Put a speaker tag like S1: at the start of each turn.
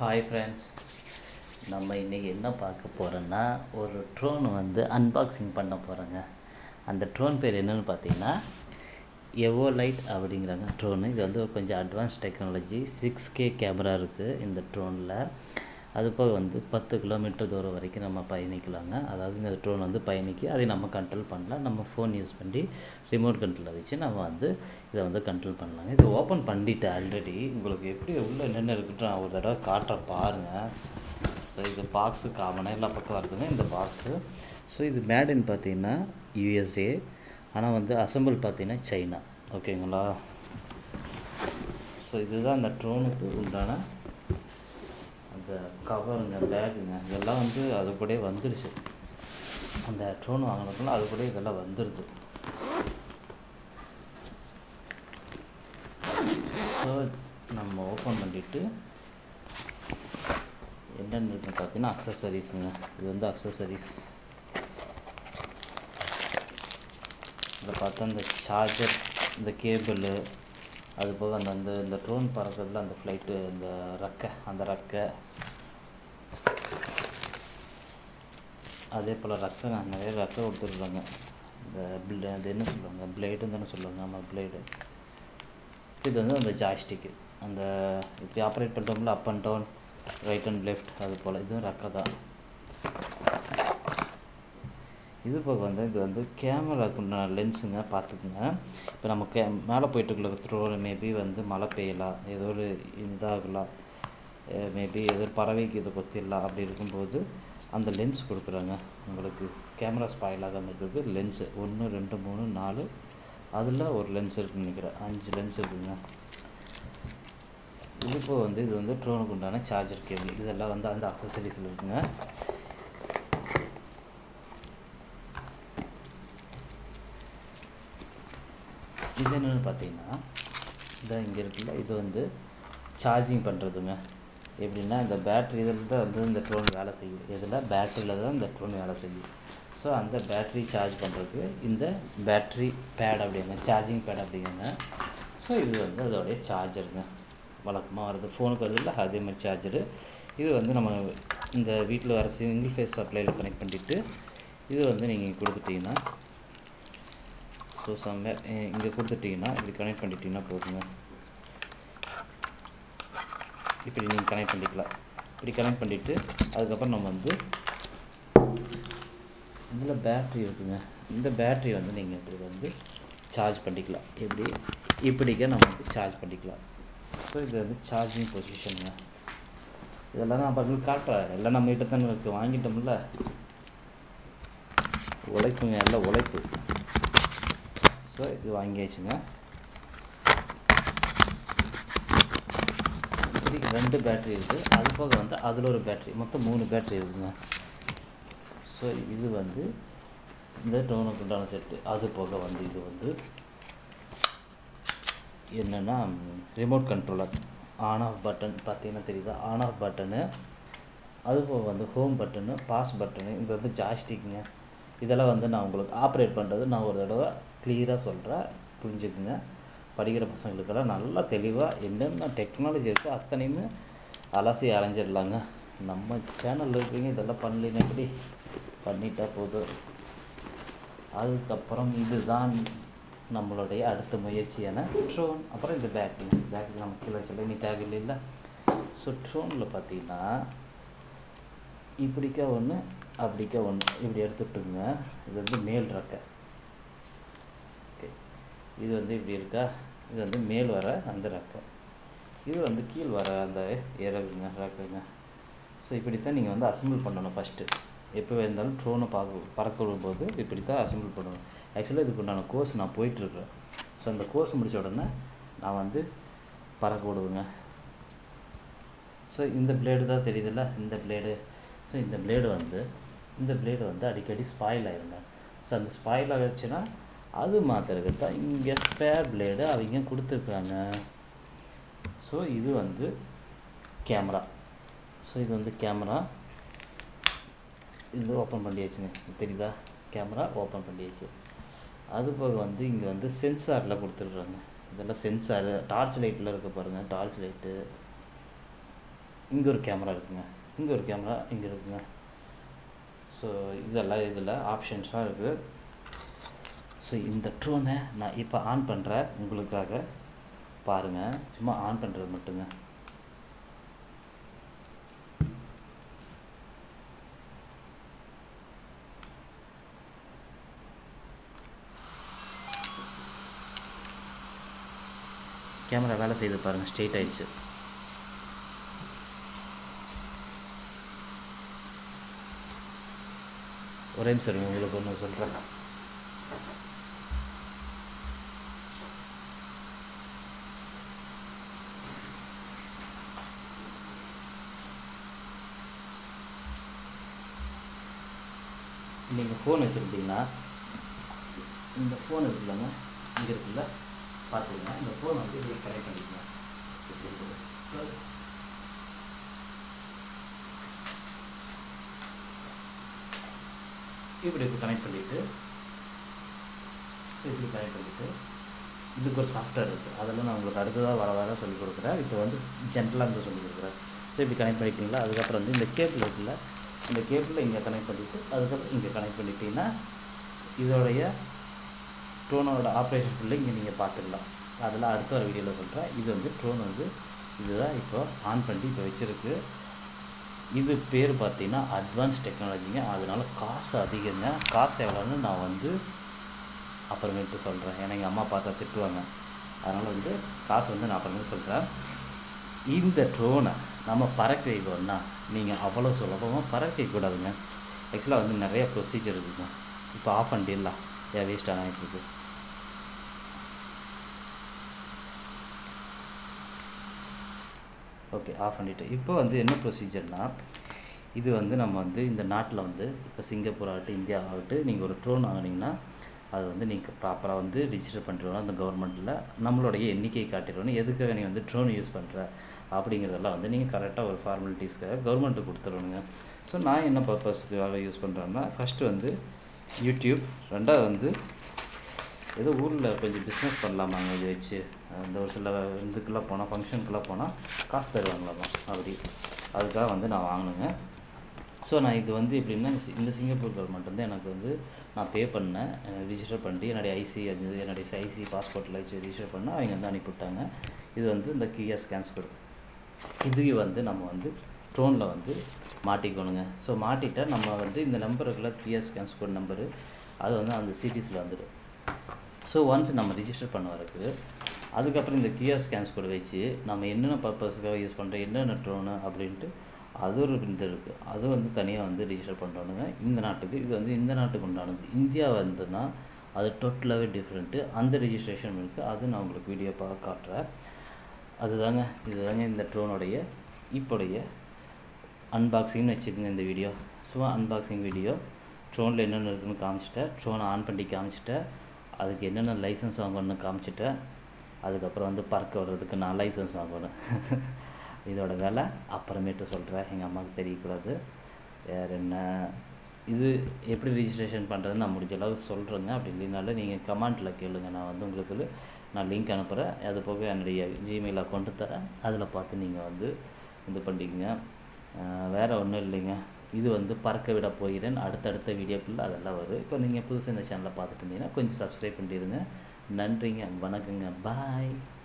S1: Hi friends நம்ம இன்றைக்கி என்ன பார்க்க போகிறோன்னா ஒரு ட்ரோன் வந்து அன்பாக்சிங் பண்ண போகிறோங்க அந்த ட்ரோன் பேர் என்னென்னு பார்த்தீங்கன்னா எவோ லைட் அப்படிங்கிறாங்க ட்ரோனு இது வந்து கொஞ்சம் advance technology six K camera இருக்குது இந்த ட்ரோனில் அது போக வந்து பத்து கிலோமீட்டர் தூரம் வரைக்கும் நம்ம பயணிக்கலாங்க அதாவது இந்த ட்ரோன் வந்து பயணிக்கு அதை நம்ம கண்ட்ரோல் பண்ணலாம் நம்ம ஃபோன் யூஸ் பண்ணி ரிமோட் கண்ட்ரோலை வச்சு நம்ம வந்து இதை வந்து கண்ட்ரோல் பண்ணலாங்க இதை ஓப்பன் பண்ணிட்டு ஆல்ரெடி உங்களுக்கு எப்படி உள்ளே என்னென்ன இருக்குன்னு நான் ஒரு தடவை காட்டுறேன் பாருங்கள் ஸோ இது பாக்ஸு காமனாக எல்லா பக்கம் வருதுங்க இந்த பாக்ஸு ஸோ இது மேடுன்னு பார்த்தீங்கன்னா யூஎஸ்ஏ ஆனால் வந்து அசம்பிள் பார்த்தீங்கன்னா சைனா ஓகேங்களா ஸோ இதுதான் அந்த ட்ரோனுக்கு உண்டான அந்த கவருங்க பேக்குங்க இதெல்லாம் வந்து அது கூடயே வந்துடுச்சு அந்த ட்ரோன் வாங்கினதுக்குள்ள அது கூட இதெல்லாம் வந்துடுது ஸோ நம்ம ஓப்பன் பண்ணிவிட்டு என்னென்னு இருக்குன்னு பார்த்தீங்கன்னா அக்சசரிஸுங்க இது வந்து அக்சசரிஸ் இதில் பார்த்தா இந்த சார்ஜர் இந்த கேபிள் அது போக அந்த அந்த இந்த ட்ரோன் பறக்கிறதுல அந்த ஃப்ளைட்டு அந்த ரெக்கை அந்த ரெக்கை அதே போல் ரெக்கை நிறைய ரெக்கை கொடுத்துருக்காங்க இந்த பிளே அது என்ன சொல்லுவாங்க பிளேடுன்னு தானே சொல்லுவாங்க ஆமாம் பிளேடு இது வந்து அந்த ஜாய்ஸ்டிக்கு அந்த இப்படி ஆப்ரேட் பண்ணுறோம்ல up and down right and left அது போல் இதுவும் ரெக்கை தான் இது போக வந்து இது வந்து கேமராக்குண்டான லென்ஸுங்க பார்த்துக்குங்க இப்போ நம்ம கே மேலே போயிட்டுருக்குள்ள த்ரோல் மேபி வந்து மழை பெய்யலாம் ஏதோ ஒரு இதாகலாம் மேபி ஏதோ ஒரு பறவைக்கு இதை கொத்திடலாம் அப்படி இருக்கும்போது அந்த லென்ஸ் கொடுக்குறாங்க உங்களுக்கு கேமரா ஸ்பாயில் ஆகாமல் இருக்கிறது லென்ஸு ஒன்று ரெண்டு மூணு நாலு அதில் ஒரு லென்ஸ் இருக்குன்னு நினைக்கிறேன் அஞ்சு லென்ஸ் இருக்குங்க இது இப்போ வந்து இது வந்து ட்ரோனுக்கு உண்டான சார்ஜர் கேபிள் இதெல்லாம் வந்து அந்த அக்சசரிஸில் இருக்குங்க இது என்னென்னு பார்த்தீங்கன்னா இந்த இங்கே இருக்குல்ல இது வந்து சார்ஜிங் பண்ணுறதுங்க எப்படின்னா இந்த பேட்ரி இதில் தான் வந்து இந்த ட்ரோன் வேலை செய்யும் இதில் பேட்டரியில் தான் இந்த ட்ரோன் வேலை செய்யும் ஸோ அந்த பேட்ரி சார்ஜ் பண்ணுறதுக்கு இந்த பேட்ரி பேட் அப்படிங்க சார்ஜிங் பேட் அப்படிங்க ஸோ இது வந்து அதோடைய சார்ஜருங்க வழக்கமாக வருது ஃபோனுக்கு வருது இல்லை அதே மாதிரி சார்ஜரு இது வந்து நம்ம இந்த வீட்டில் வர சிங்கிள் ஃபேஸ் சப்ளையில் கனெக்ட் பண்ணிவிட்டு இது வந்து நீங்கள் கொடுத்துட்டிங்கன்னா ஸோ சம்வேர் இங்கே கொடுத்துட்டிங்கன்னா இப்படி கனெக்ட் பண்ணிட்டீங்கன்னா போதுங்க இப்படி நீங்கள் கனெக்ட் பண்ணிக்கலாம் இப்படி கனெக்ட் பண்ணிவிட்டு அதுக்கப்புறம் நம்ம வந்து இதில் பேட்ரி இருக்குங்க இந்த பேட்ரி வந்து நீங்கள் இப்படி வந்து சார்ஜ் பண்ணிக்கலாம் எப்படி இப்படிக்க நம்ம வந்து சார்ஜ் பண்ணிக்கலாம் ஸோ இது வந்து சார்ஜிங் பொசிஷனுங்க இதெல்லாம் நான் உங்களுக்கு காட்டுறேன் எல்லாம் நம்ம கிட்ட தானே இருக்குது வாங்கிட்டோம்ல உழைப்புங்க எல்லாம் உழைப்பு ஸோ இது வாங்கியாச்சுங்க இப்படி ரெண்டு பேட்ரி இருக்குது அது போக வந்து அதில் ஒரு பேட்ரி மொத்தம் மூணு பேட்ரி இருக்குங்க ஸோ இது வந்து இந்த டோனுக்கு உண்டான செட்டு அது போக வந்து இது வந்து என்னென்னா remote controller on off button பார்த்தீங்கன்னா தெரியுதா ஆன் ஆஃப் பட்டனு அது போக வந்து ஹோம் பட்டனு பாஸ் பட்டனு இது வந்து ஜாஸ்டிக்குங்க இதெல்லாம் வந்து நான் உங்களுக்கு ஆப்ரேட் பண்ணுறது நான் ஒரு தடவை கிளியராக சொல்கிறேன் புரிஞ்சுக்குங்க படிக்கிற பசங்களுக்கெல்லாம் நல்லா தெளிவாக என்னென்ன டெக்னாலஜி இருக்குது அத்தனையுமே அலசி அரைஞ்சிடலாங்க நம்ம சேனலில் இருக்கீங்க இதெல்லாம் பண்ணலைன்னா எப்படி பண்ணிட்டா போதும் அதுக்கப்புறம் இதுதான் நம்மளுடைய அடுத்த முயற்சியான ட்ரோன் அப்புறம் இந்த பேக்கு பேக்கு நம்ம கீழே சொல்ல நீ தேவையில்லை இல்லை ஸோ ட்ரோனில் பார்த்தீங்கன்னா இப்படிக்கா ஒன்று அப்படிக்கா ஒன்று இப்படி எடுத்துட்டுங்க இது வந்து மேல் ரக்கை ஓகே இது வந்து இப்படி இருக்கா இது வந்து மேல் வர அந்த ரக்கை இது வந்து கீழ் வர அந்த இறகுங்க ரக்குங்க ஸோ இப்படித்தான் நீங்கள் வந்து அசம்பிள் பண்ணணும் ஃபஸ்ட்டு எப்போ இருந்தாலும் ட்ரோனை பார்க்க பறக்க விடும்போது இப்படி தான் அசம்பிள் பண்ணணும் ஆக்சுவலாக இதுக்கு உண்டான கோர்ஸ் நான் போயிட்டுருக்கேன் ஸோ அந்த கோர்ஸ் முடித்த உடனே நான் வந்து பறக்க விடுவேங்க ஸோ இந்த பிளேடு தான் தெரியுதுல்ல இந்த பிளேடு ஸோ இந்த பிளேடு வந்து இந்த பிளேடு வந்து அடிக்கடி ஸ்பாயில் ஆயிருங்க ஸோ அந்த ஸ்பாயில் ஆகிடுச்சுன்னா அது மாத்திரக்கு தான் இங்கே ஸ்பேர் பிளேடு அவங்க கொடுத்துருக்காங்க ஸோ இது வந்து கேமரா ஸோ இது வந்து கேமரா இது ஓப்பன் பண்ணியாச்சுங்க தெரியுதா கேமரா ஓப்பன் பண்ணியாச்சு அது போக வந்து இங்கே வந்து சென்சாரில் கொடுத்துருக்குறாங்க இதெல்லாம் சென்சாரு டார்ச் லைட்டில் இருக்க பாருங்கள் டார்ச் லைட்டு இங்கே ஒரு கேமரா இருக்குங்க இங்கே ஒரு கேமரா இங்கே இருக்குங்க ஸோ இதெல்லாம் இதில் ஆப்ஷன்ஸ்லாம் இருக்குது ஸோ இந்த ட்ரோனை நான் இப்போ ஆன் பண்ணுறேன் உங்களுக்காக பாருங்கள் சும்மா ஆன் பண்ணுறது மட்டுங்க கேமரா வேலை செய்து பாருங்கள் ஸ்ட்ரெயிட் ஆயிடுச்சு ஒரே நிமிஷம் இருங்க, உங்களுக்கு ஒன்று சொல்கிறேன் நீங்கள் ஃபோன் வச்சுருந்தீங்கன்னா இந்த ஃபோன் இருக்குல்லங்க இங்கே இருக்குல்ல பார்த்துக்கங்க இந்த ஃபோன் வந்து இப்படி கனெக்ட் பண்ணிக்கங்க இப்படி இருக்குது. So, இப்படி கனெக்ட் பண்ணிவிட்டு இப்படி கனெக்ட் பண்ணிவிட்டு இதுக்கு ஒரு சாஃப்ட்வேர் இருக்குது அதெல்லாம் நான் உங்களுக்கு அடுத்ததாக வர வர சொல்லிக் கொடுக்குறேன் இப்போ வந்து ஜென்ரலாக இருந்து சொல்லிக் கொடுக்குறேன் ஸோ இப்படி கனெக்ட் பண்ணிட்டீங்களா அதுக்கப்புறம் வந்து இந்த கேபிள் இருக்குல்ல இந்த கேபிளில் இங்கே கனெக்ட் பண்ணிவிட்டு அதுக்கப்புறம் இங்கே கனெக்ட் பண்ணிட்டீங்கன்னா இதோடைய ட்ரோனோட ஆப்ரேஷன் ஃபுல்லாக இங்கே நீங்கள் பார்த்துடலாம் அதெல்லாம் அடுத்த ஒரு வீடியோவில் சொல்கிறேன் இது வந்து ட்ரோன் வந்து இதுதான் இப்போ ஆன் பண்ணி இப்போ வச்சுருக்கு இது பேர் பார்த்தீங்கன்னா அட்வான்ஸ் டெக்னாலஜிங்க அதனால காசு அதிகங்க காசு எவ்வளோன்னு நான் வந்து அப்புறமேட்டு சொல்கிறேன் ஏன்னா எங்கள் அம்மா பார்த்தா திட்டுவாங்க அதனால் வந்து காசு வந்து நான் அப்புறமேட்டு சொல்கிறேன் இந்த ட்ரோனை நம்ம பறக்க வைக்கணும்னா நீங்கள் அவ்வளோ சுலபமாக பறக்க வைக்கக்கூடாதுங்க ஆக்சுவலாக வந்து நிறைய ப்ரொசீஜர் இருக்குங்க இப்போ ஆஃப் பண்ணிடலாம் ஏன் வேஸ்ட் ஆகிட்டு இருக்கு ஓகே ஆஃப் பண்ணிவிட்டு இப்போ வந்து என்ன ப்ரொசீஜர்னால் இது வந்து நம்ம வந்து இந்த நாட்டில் வந்து இப்போ சிங்கப்பூர் ஆகட்டும் இந்தியா ஆகட்டும் நீங்கள் ஒரு ட்ரோன் வாங்கினீங்கன்னா அது வந்து நீங்கள் ப்ராப்பராக வந்து ரிஜிஸ்டர் பண்ணிடுவோம் அந்த கவர்மெண்ட்டில் நம்மளுடைய எண்ணிக்கை காட்டிடுவோம் எதுக்காக நீ வந்து ட்ரோன் யூஸ் பண்ணுற அப்படிங்கிறதெல்லாம் வந்து நீங்கள் கரெக்டாக ஒரு ஃபார்மாலிட்டிஸ்க்காக கவர்மெண்ட்டு கொடுத்துருவணுங்க ஸோ நான் என்ன பர்பஸ்க்காக யூஸ் பண்ணுறேன்னா ஃபஸ்ட்டு வந்து யூடியூப் ரெண்டாவது வந்து ஏதோ ஊரில் கொஞ்சம் பிஸ்னஸ் பண்ணலாமாங்க இது வச்சு அந்த ஒரு சில இதுக்கெல்லாம் போனால் ஃபங்க்ஷனுக்கெல்லாம் போனால் காசு தருவாங்களாமா அப்படி அதுக்காக வந்து நான் வாங்கினேங்க ஸோ நான் இது வந்து எப்படின்னா சி- இந்த சிங்கப்பூர் கவர்மெண்ட் வந்து எனக்கு வந்து நான் பே பண்ணேன் ரிஜிஸ்டர் பண்ணி என்னுடைய ஐசி அது என்னுடைய ஐசி பாஸ்போர்ட்டில் வச்சு ரிஜிஸ்டர் பண்ண அவங்க வந்து அனுப்பிவிட்டாங்க இது வந்து இந்த கியா ஸ்கேன்ஸ் கோட் இது வந்து நம்ம வந்து ட்ரோனில் வந்து மாட்டிக்கணுங்க ஸோ மாட்டிட்டா நம்ம வந்து இந்த நம்பர் இருக்குல்ல கியா ஸ்கேன்ஸ் கோட் நம்பரு அது வந்து அந்த சிட்டிஸில் வந்துடும் ஸோ ஒன்ஸ் நம்ம ரிஜிஸ்டர் பண்ண வரக்கு அதுக்கப்புறம் இந்த கியா ஸ்கேன்ஸ் கோட் வச்சு நம்ம என்னென்ன பர்பஸ்க்காக யூஸ் பண்ணுறோம் என்னென்ன ட்ரோனு அப்படின்ட்டு அது ஒரு இது இருக்குது அது வந்து தனியாக வந்து ரிஜிஸ்டர் பண்ணுறோனுங்க இந்த நாட்டுக்கு இது வந்து இந்த நாட்டுக்கு உண்டானது இந்தியா வந்துன்னா அது டோட்டலாகவே டிஃப்ரெண்ட்டு அந்த ரிஜிஸ்ட்ரேஷன் இருக்குது அது நான் உங்களுக்கு வீடியோ பார்க்க காட்டுறேன் அதுதாங்க இதுதாங்க இந்த ட்ரோனுடைய இப்போடைய அன்பாக்சிங்னு வச்சுக்கோங்க இந்த வீடியோ ஸோ அன்பாக்சிங் வீடியோ ட்ரோனில் என்னென்ன இருக்குன்னு காமிச்சிட்டேன் ட்ரோனை ஆன் பண்ணி காமிச்சிட்டேன் அதுக்கு என்னென்ன லைசன்ஸ் வாங்கணும்னு காமிச்சிட்டேன் அதுக்கப்புறம் வந்து பறக்க வர்றதுக்கு நான் லைசன்ஸ் வாங்கணும் இதோட வேலை அப்புறமேட்டு சொல்கிறேன் எங்கள் அம்மாவுக்கு தெரியக்கூடாது வேறு என்ன இது எப்படி ரிஜிஸ்ட்ரேஷன் பண்ணுறதுன்னு நான் முடிஞ்ச அளவு சொல்கிறேங்க அப்படி இல்லைனாலும் நீங்கள் கமெண்ட்டில் கேளுங்க நான் வந்து உங்களுக்கு நான் லிங்க் அனுப்புகிறேன் அது போக என்னுடைய ஜிமெயில் அக்கௌண்ட்டு தரேன் அதில் பார்த்து நீங்கள் வந்து இது பண்ணிக்கங்க அஹ் வேற ஒன்றும் இல்லைங்க இது வந்து பறக்க விட போகிறேன் அடுத்தடுத்த வீடியோக்குள்ள அதெல்லாம் வரும் இப்போ நீங்கள் புதுசாக இந்த சேனலை பார்த்துட்டு இருந்தீங்கன்னா கொஞ்சம் சப்ஸ்கிரைப் பண்ணிடுங்க நன்றிங்க வணக்கங்க பாய்